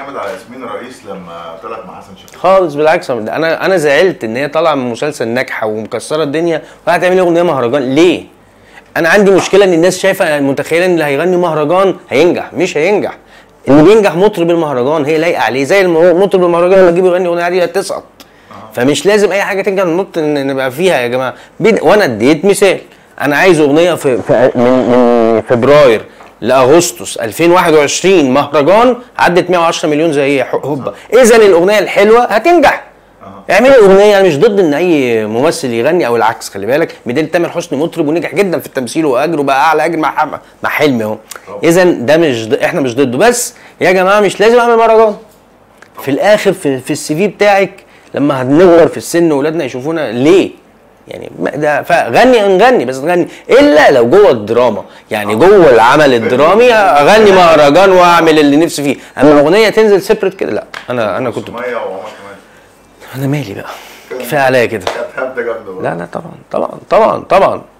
جامد على ياسمين رئيس لما طلعت مع حسن شاكوش خالص بالعكس انا انا زعلت ان هي طالعه من مسلسل ناجحه ومكسره الدنيا وهتعمل اغنيه مهرجان ليه؟ انا عندي مشكله ان الناس شايفه متخيله ان اللي هيغني مهرجان هينجح مش هينجح اللي بينجح مطرب المهرجان هي لايقه عليه زي الم- مطرب المهرجان لما تجيبه يغني اغنيه عاديه هتسقط فمش لازم اي حاجه تنجح ننط ان نبقى فيها يا جماعه بين- وانا اديت مثال انا عايز اغنيه في, في من, من فبراير لاغسطس 2021 مهرجان عدت 110 مليون زي ح- هوبا اذا الاغنيه الحلوه هتنجح اعملي اغنيه انا مش ضد ان اي ممثل يغني او العكس خلي بالك بدليل تامر حسني مطرب ونجح جدا في التمثيل واجره بقى اعلى اجر مع حم- مع حلمي اهو اذا ده مش ضد احنا مش ضده بس يا جماعه مش لازم اعمل مهرجان في الاخر في, في السي في بتاعك لما هنكبر في السن واولادنا يشوفونا ليه؟ يعني ما- ده فغني نغني بس نغني الا لو جوه الدراما يعني جوه العمل الدرامي اغني مهرجان واعمل اللي نفسي فيه اما اغنيه تنزل سيبريت كده لا انا انا كنت سمية وعمر كمان انا مالي بقى كفايه عليا كده كانت هبده جامده برضه. لا لا طبعا طبعا طبعا طبعا